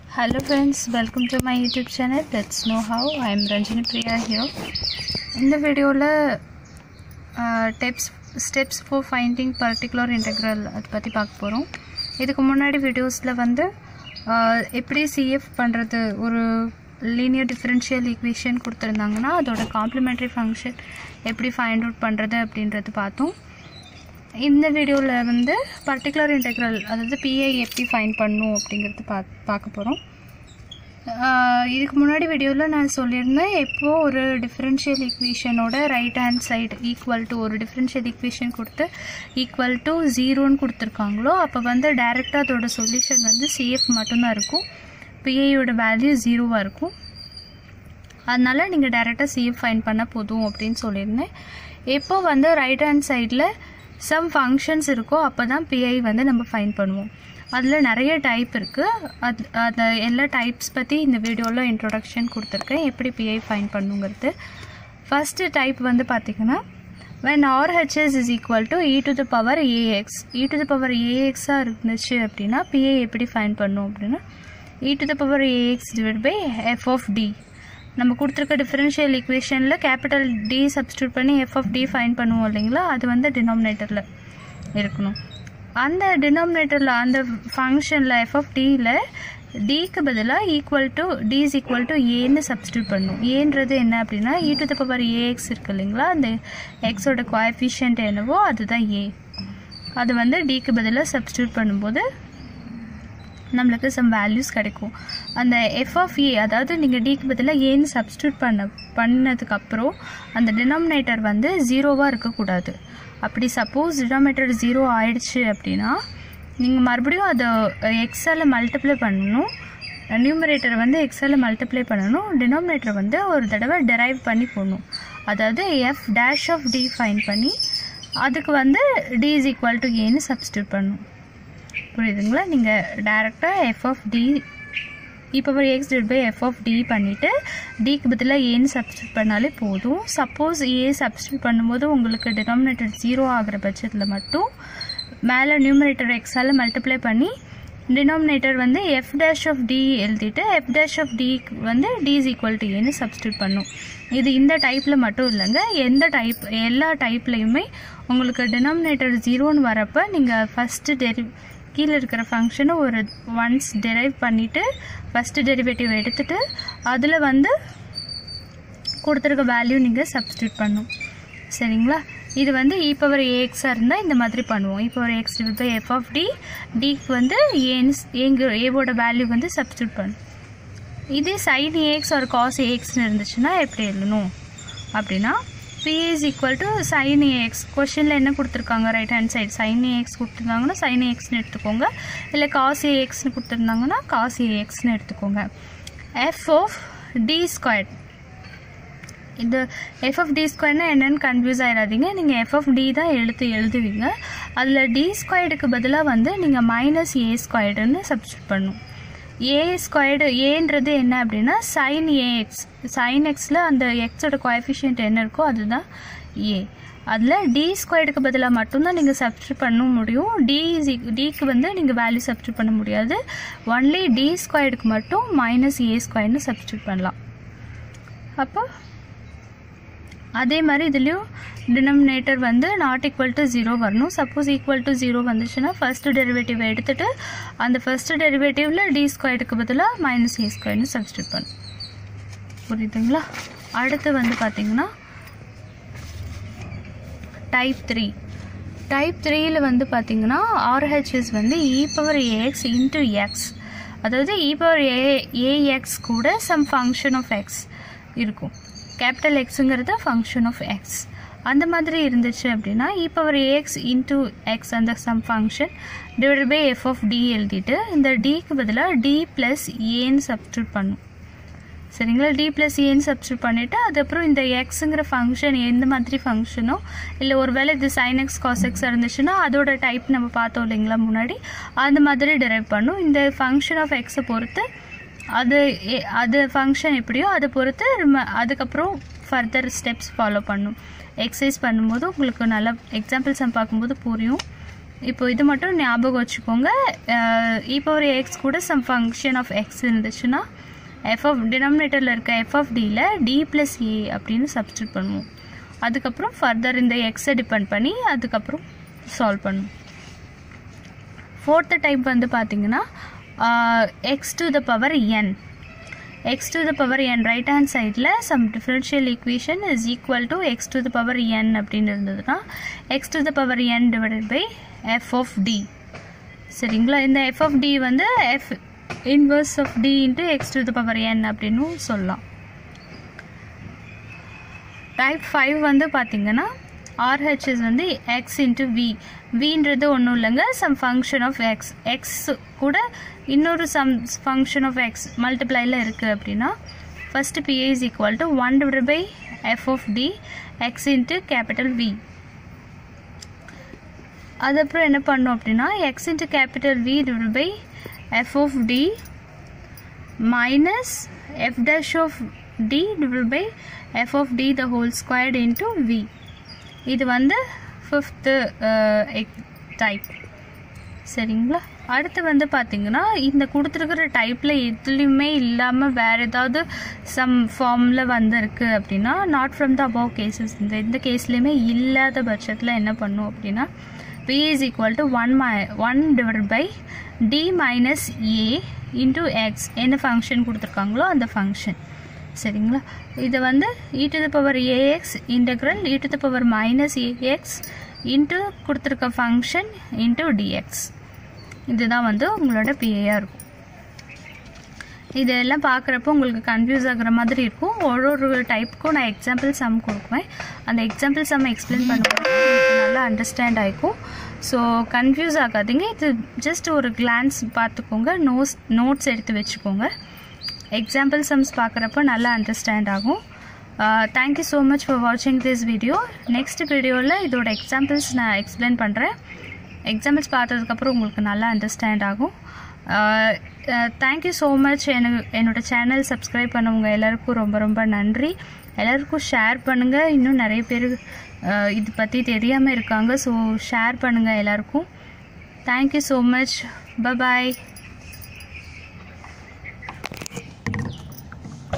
Hello friends, welcome to my YouTube channel. Let's know how. I am Ranjini Priya here. இந்த வீடியோவில் டெப்ஸ் steps for finding particular integral அதை பற்றி பார்க்க போகிறோம் இதுக்கு முன்னாடி வீடியோஸில் வந்து uh, எப்படி சிஎஃப் பண்ணுறது ஒரு லீனியர் டிஃபரன்ஷியல் ஈக்குவேஷன் கொடுத்துருந்தாங்கன்னா அதோட காம்ப்ளிமெண்ட்ரி ஃபங்க்ஷன் எப்படி ஃபைண்ட் அவுட் பண்ணுறது அப்படின்றது பார்த்தோம் இந்த வீடியோவில் வந்து பர்டிகுலர் இன்டெக்ரல் அதாவது பிஐ எப்படி ஃபைன் பண்ணும் அப்படிங்கிறது பா பார்க்க போகிறோம் இதுக்கு முன்னாடி வீடியோவில் நான் சொல்லியிருந்தேன் எப்போ ஒரு டிஃப்ரென்ஷியல் ஈக்குவேஷனோட right hand side equal to ஒரு டிஃப்ரென்ஷியல் ஈக்குவேஷன் கொடுத்து ஈக்குவல் டு ஜீரோன்னு கொடுத்துருக்காங்களோ அப்போ வந்து டைரெக்டாக அதோட சொல்யூஷன் வந்து சிஎஃப் மட்டும்தான் இருக்கும் பிஐயோட வேல்யூ ஜீரோவாக இருக்கும் அதனால் நீங்கள் டைரெக்டாக சிஎஃப் ஃபைன் பண்ண போதும் அப்படின்னு சொல்லியிருந்தேன் எப்போ வந்து ரைட் ஹேண்ட் சைடில் சம் ஃபங்க்ஷன்ஸ் இருக்கோ அப்போ தான் பிஐ வந்து நம்ம ஃபைன் பண்ணுவோம் அதில் நிறைய டைப் இருக்குது அது அந்த எல்லா டைப்ஸ் பற்றி இந்த வீடியோவில் இன்ட்ரொடக்ஷன் கொடுத்துருக்கேன் எப்படி பிஐ ஃபைன் பண்ணுங்கிறது ஃபஸ்ட்டு டைப் வந்து பார்த்திங்கன்னா when RHS is equal to e to the power ax e to the power ax ஆ இருந்துச்சு அப்படின்னா பிஐ எப்படி ஃபைன் பண்ணும் அப்படின்னா e to the power ax divided by f of d நம்ம கொடுத்துருக்க டிஃபரன்ஷியல் ஈக்குவேஷனில் கேபிட்டல் டி சப்ஸ்டியூட் பண்ணி எஃப் ஆஃப் டி ஃபைன் பண்ணுவோம் இல்லைங்களா அது வந்து டினாமினேட்டரில் இருக்கணும் அந்த டினாமினேட்டரில் அந்த ஃபங்க்ஷனில் எஃப் ஆஃப் டியில் டிக்கு பதிலாக equal to D is equal to ஏன்னு சப்ஸ்டியூட் பண்ணும் ஏன்றது என்ன அப்படின்னா e to the power A X இருக்கு இல்லைங்களா அந்த எக்ஸோட கோஎஃபிஷியன்ட் என்னவோ அதுதான் ஏ அது வந்து டிக்கு பதிலாக சப்ஸ்டியூட் பண்ணும்போது நம்மளுக்கு சம் வேல்யூஸ் கிடைக்கும் அந்த எஃப் ஆஃப் ஏ அதாவது நீங்கள் டிக்கு பதிலாக ஏன்னு சப்ஸ்டியூட் பண்ண பண்ணதுக்கப்புறம் அந்த டினாமினேட்டர் வந்து ஜீரோவாக இருக்கக்கூடாது அப்படி சப்போஸ் டினாமினேட்டர் ஜீரோ ஆயிடுச்சு அப்படின்னா நீங்கள் மறுபடியும் அதை எக்ஸால் மல்டிப்ளை பண்ணணும் நியூமரேட்டரை வந்து எக்ஸால் மல்டிப்ளை பண்ணணும் டினாமினேட்டரை வந்து ஒரு தடவை டெரைவ் பண்ணி போடணும் அதாவது F dash of D find பண்ணி அதுக்கு வந்து டி இஸ் ஈக்குவல் டு ஏன்னு சப்ஸ்டியூட் பண்ணணும் புரியுதுங்களா நீங்கள் டேரெக்டாக எஃப் ஆஃப் டி இப்போ ஒரு X divide by F of D பண்ணிவிட்டு டிக்கு பதிலாக ஏன்னு சப்ஸ்டியூட் பண்ணாலே போதும் சப்போஸ் ஏ சப்ஸ்டியூட் பண்ணும்போது உங்களுக்கு டினாமினேட்டர் ஜீரோ ஆகிற பட்சத்தில் மட்டும் மேலே நியூமரேட்டர் எக்ஸால் மல்டிப்ளை பண்ணி டினாமினேட்டர் வந்து எஃப் டேஷ் ஆஃப் டி எழுதிட்டு எஃப் டேஷ் ஆஃப் டி வந்து டி இஸ் ஈக்குவல் டு ஏன்னு சப்ஸ்டியூட் பண்ணும் இது இந்த டைப்பில் மட்டும் இல்லைங்க எந்த டைப் எல்லா டைப்லையுமே உங்களுக்கு டினாமினேட்டர் ஜீரோன்னு வரப்போ நீங்கள் ஃபஸ்ட்டு டெரி கீழே இருக்கிற ஃபங்க்ஷனை ஒரு ஒன்ஸ் டெரைவ் பண்ணிவிட்டு ஃபஸ்ட்டு டெரிவேட்டிவ் எடுத்துகிட்டு அதில் வந்து கொடுத்துருக்க வேல்யூ நீங்கள் சப்ஸ்டியூட் பண்ணும் சரிங்களா இது வந்து இ பவர் ஏஎக்ஸாக இருந்தால் இந்த மாதிரி பண்ணுவோம் e power X divide by F of D டிக்கு வந்து ஏன்னு ஏங்க ஏவோட வேல்யூ வந்து சப்ஸ்டியூட் பண்ணும் இதே சைன் ஏஎக்ஸ் ஒரு காஸ் ஏஎக்ஸ்னு இருந்துச்சுன்னா எப்படி எழுதணும் அப்படின்னா B is equal to sine A X கொஷனில் என்ன கொடுத்துருக்காங்க right hand side sine A X கொடுத்துருந்தாங்கன்னா சைன் ஏஎக்ஸ்னு எடுத்துக்கோங்க இல்லை காஸ் ஏஎக்ஸ்னு கொடுத்துருந்தாங்கன்னா காஸ் ஏஎக்ஸ்னு எடுத்துக்கோங்க எஃப் ஆஃப் டி ஸ்கொயர் இந்த எஃப் ஆஃப் டி ஸ்கொயர்னா என்னென்னு கன்ஃபியூஸ் ஆகிடாதீங்க நீங்கள் எஃப் ஆஃப் டி தான் எழுத்து எழுதுவீங்க அதில் டி ஸ்கொயர்டுக்கு பதிலாக வந்து நீங்கள் மைனஸ் ஏ ஸ்கொயர்டுன்னு சப்ஸ்டியூட் பண்ணும் ஏ ஸ்கொயர்டு ஏன்றது என்ன அப்படின்னா சைன் ஏஎக்ஸ் சைன் எக்ஸில் அந்த எக்ஸோட கோஎஃபிஷியன்ட் என்ன இருக்கோ அதுதான் ஏ அதில் டி ஸ்கொயர்டுக்கு பதிலாக மட்டும்தான் நீங்கள் சப்ஸ்டியூட் பண்ண முடியும் டி டிக்கு வந்து நீங்கள் வேல்யூ சப்ஸ்டியூட் பண்ண முடியாது ஒன்லி டி ஸ்கொயர்டுக்கு மட்டும் மைனஸ் ஏ ஸ்கொயர்னு சப்ஸ்டியூட் பண்ணலாம் அப்போ அதே மாதிரி இதுலேயும் டினாமினேட்டர் வந்து நாட் ஈக்குவல் டு ஜீரோ வரணும் சப்போஸ் ஈக்குவல் டு ஜீரோ வந்துச்சுன்னா ஃபஸ்ட்டு டெரிவேட்டிவ் எடுத்துகிட்டு அந்த ஃபஸ்ட்டு டெரிவேட்டிவில் டி ஸ்கொயருக்கு பதிலாக மைனஸ் ஏ ஸ்கொயர்னு சப்ஸ்டியூட் பண்ணும் புரியுதுங்களா அடுத்து வந்து பார்த்திங்கன்னா டைப் த்ரீ டைப் த்ரீயில் வந்து பார்த்திங்கன்னா ஆர்ஹெச்எஸ் வந்து e power A X into X அதாவது இ பவர் ஏ ஏஎக்ஸ் கூட சம் ஃபங்க்ஷன் ஆஃப் எக்ஸ் இருக்கும் கேபிட்டல் எக்ஸுங்கிறது ஃபங்க்ஷன் ஆஃப் எக்ஸ் அந்த மாதிரி இருந்துச்சு அப்படின்னா e power A X into X அந்த some function divide by F of D எழுதிட்டு இந்த டிக்கு பதிலாக டி ப்ளஸ் ஏன்னு சப்ஸ்டியூட் பண்ணும் சரிங்களா டி ப்ளஸ் ஏன்னு சப்ஸ்டியூட் பண்ணிவிட்டு அதுக்கப்புறம் இந்த எக்ஸுங்கிற ஃபங்க்ஷன் எந்த மாதிரி ஃபங்க்ஷனோ இல்லை ஒரு வேளை இது சைன் எக்ஸ் காஸ் எக்ஸ் இருந்துச்சுன்னா அதோட டைப் நம்ம பார்த்தோம் இல்லைங்களா முன்னாடி அந்த மாதிரி டெரைவ் பண்ணும் இந்த ஃபங்க்ஷன் ஆஃப் எக்ஸை பொறுத்து அது அது ஃபங்க்ஷன் எப்படியோ அதை பொறுத்து நம்ம அதுக்கப்புறம் ஃபர்தர் ஸ்டெப்ஸ் ஃபாலோ பண்ணும் எக்ஸசைஸ் பண்ணும்போது உங்களுக்கு நல்லா எக்ஸாம்பிள்ஸ் நம்ம பார்க்கும்போது புரியும் இப்போ இது மட்டும் ஞாபகம் வச்சுக்கோங்க இ பவர் எக்ஸ் கூட சம் ஃபங்க்ஷன் ஆஃப் எக்ஸ் இருந்துச்சுன்னா எஃப் ஆஃப் டினாமினேட்டரில் இருக்க எஃப் ஆஃப் டியில் டி ப்ளஸ் ஏ அப்படின்னு சப்ஸ்டியூட் பண்ணுவோம் அதுக்கப்புறம் ஃபர்தர் இந்த எக்ஸை டிபெண்ட் பண்ணி அதுக்கப்புறம் சால்வ் பண்ணுவோம் ஃபோர்த்து டைப் வந்து பார்த்தீங்கன்னா x to the power n x to the power n right hand சைடில் some differential equation is equal to x to the power n அப்படின்னு இருந்ததுன்னா x to the power n divided by F of t சரிங்களா இந்த F of D வந்து f inverse of t into x to the power n அப்படின்னு சொல்லலாம் type five வந்து பார்த்தீங்கன்னா RHS வந்து எக்ஸ் இன்ட்டு வி வின்றது ஒன்றும் இல்லைங்க some function of x x கூட இன்னொரு சம் ஃபங்க்ஷன் ஆஃப் எக்ஸ் மல்டிப்ளைல இருக்குது அப்படின்னா first PA is equal to one divide by F of t x into capital V அதுக்கப்புறம் என்ன பண்ணோம் அப்படின்னா x into capital V divide by F of t minus f dash of t divide by F of t the whole squared into V இது வந்து fifth type சரிங்களா அடுத்து வந்து பார்த்திங்கன்னா இந்த கொடுத்துருக்கிற டைப்பில் எதுலேயுமே இல்லாமல் வேறு ஏதாவது சம் ஃபார்மில் வந்திருக்கு அப்படின்னா not from the above cases இந்த எந்த கேஸ்லேயுமே இல்லாத பட்சத்தில் என்ன பண்ணும் அப்படின்னா B is equal to one my one divide by t minus a into x என்ன ஃபங்க்ஷன் கொடுத்துருக்காங்களோ அந்த ஃபங்க்ஷன் சரிங்களா இது வந்து e to the power ax integral e to the power minus ax into கொடுத்துருக்க ஃபங்க்ஷன் இன்ட்டு டிஎக்ஸ் இதுதான் வந்து உங்களோட பிஏயாக இருக்கும் இதெல்லாம் பார்க்குறப்போ உங்களுக்கு கன்ஃபியூஸ் ஆகுற மாதிரி இருக்கும் ஒரு ஒரு டைப்புக்கும் நான் எக்ஸாம்பிள் சம் கொடுக்குவேன் அந்த எக்ஸாம்பிள் சம் எக்ஸ்பிளைன் பண்ணும்போது உங்களுக்கு நல்லா அண்டர்ஸ்டாண்ட் ஆகிக்கும் ஸோ கன்ஃபியூஸ் ஆகாதீங்க இது ஜஸ்ட் ஒரு கிளான்ஸ் பார்த்துக்கோங்க நோட்ஸ் நோட்ஸ் எடுத்து வச்சுக்கோங்க எக்ஸாம்பிள் சம்ஸ் பார்க்குறப்போ நல்லா அண்டர்ஸ்டாண்ட் ஆகும் தேங்க்யூ ஸோ மச் ஃபார் வாட்சிங் திஸ் வீடியோ நெக்ஸ்ட் வீடியோவில் இதோட எக்ஸாம்பிள்ஸ் நான் எக்ஸ்பிளைன் பண்ணுறேன் எக்ஸாம்பிள்ஸ் பார்த்ததுக்கப்புறம் உங்களுக்கு நல்லா அண்டர்ஸ்டாண்ட் ஆகும் தேங்க்யூ ஸோ மச் எனக்கு என்னோடய சேனல் சப்ஸ்கிரைப் பண்ணவங்க எல்லாருக்கும் ரொம்ப ரொம்ப நன்றி எல்லாருக்கும் ஷேர் பண்ணுங்கள் இன்னும் நிறைய பேர் இது பற்றி தெரியாமல் இருக்காங்க ஸோ ஷேர் பண்ணுங்கள் எல்லாருக்கும் தேங்க்யூ ஸோ மச் பபாய்